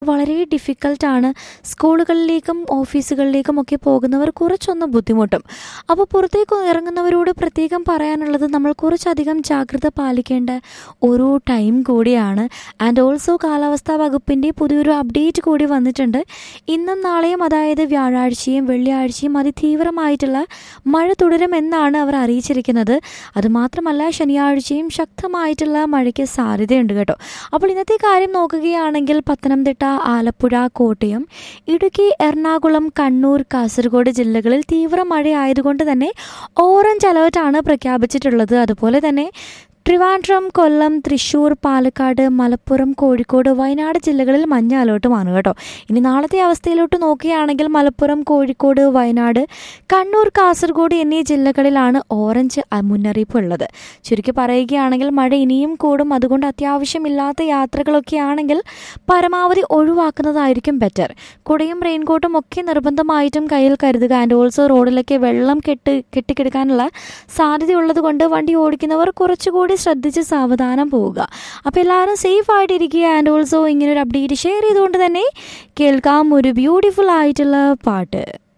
വളരെ ഡിഫിക്കൽട്ടാണ് സ്കൂളുകളിലേക്കും ഓഫീസുകളിലേക്കും ഒക്കെ പോകുന്നവർ കുറച്ചൊന്ന് ബുദ്ധിമുട്ടും അപ്പോൾ പുറത്തേക്ക് ഇറങ്ങുന്നവരോട് പ്രത്യേകം പറയാനുള്ളത് നമ്മൾ കുറച്ചധികം ജാഗ്രത പാലിക്കേണ്ട ഒരു ടൈം കൂടിയാണ് ആൻഡ് ഓൾസോ കാലാവസ്ഥാ വകുപ്പിൻ്റെ പുതിയൊരു അപ്ഡേറ്റ് കൂടി വന്നിട്ടുണ്ട് ഇന്നും നാളെയും അതായത് വ്യാഴാഴ്ചയും വെള്ളിയാഴ്ചയും അതിതീവ്രമായിട്ടുള്ള മഴ തുടരുമെന്നാണ് അവർ അറിയിച്ചിരിക്കുന്നത് അതുമാത്രമല്ല ശനിയാഴ്ചയും ശക്തമായിട്ടുള്ള മഴയ്ക്ക് സാധ്യതയുണ്ട് കേട്ടോ അപ്പോൾ ഇന്നത്തെ കാര്യം നോക്കുകയാണെങ്കിൽ പത്തനംതിട്ട ആലപ്പുഴ കോട്ടയം ഇടുക്കി എറണാകുളം കണ്ണൂർ കാസർഗോഡ് ജില്ലകളിൽ തീവ്ര മഴയായതുകൊണ്ട് തന്നെ ഓറഞ്ച് അലേർട്ടാണ് പ്രഖ്യാപിച്ചിട്ടുള്ളത് അതുപോലെ തന്നെ ട്രിവാൻഡ്രം കൊല്ലം തൃശ്ശൂർ പാലക്കാട് മലപ്പുറം കോഴിക്കോട് വയനാട് ജില്ലകളിൽ മഞ്ഞ അലേർട്ടുമാണ് കേട്ടോ ഇനി നാളത്തെ അവസ്ഥയിലോട്ട് നോക്കുകയാണെങ്കിൽ മലപ്പുറം കോഴിക്കോട് വയനാട് കണ്ണൂർ കാസർഗോഡ് എന്നീ ജില്ലകളിലാണ് ഓറഞ്ച് അ- മുന്നറിയിപ്പ് ഉള്ളത് ചുരുക്കി പറയുകയാണെങ്കിൽ മഴ ഇനിയും കൂടും അതുകൊണ്ട് അത്യാവശ്യമില്ലാത്ത യാത്രകളൊക്കെ ആണെങ്കിൽ പരമാവധി ഒഴിവാക്കുന്നതായിരിക്കും ബെറ്റർ കുടയും റെയിൻകോട്ടും ഒക്കെ നിർബന്ധമായിട്ടും കയ്യിൽ കരുതുക ആൻഡ് ഓൾസോ റോഡിലൊക്കെ വെള്ളം കെട്ട് കെട്ടിക്കിടക്കാനുള്ള സാധ്യതയുള്ളത് കൊണ്ട് വണ്ടി ഓടിക്കുന്നവർ കുറച്ചുകൂടി ശ്രദ്ധിച്ച് സാവധാനം പോവുക അപ്പോൾ എല്ലാവരും സേഫ് ആയിട്ടിരിക്കുക ആൻഡ് ഓൾസോ ഇങ്ങനെ ഒരു അപ്ഡേറ്റ് ഷെയർ ചെയ്തുകൊണ്ട് തന്നെ കേൾക്കാം ഒരു ബ്യൂട്ടിഫുൾ ആയിട്ടുള്ള പാട്ട്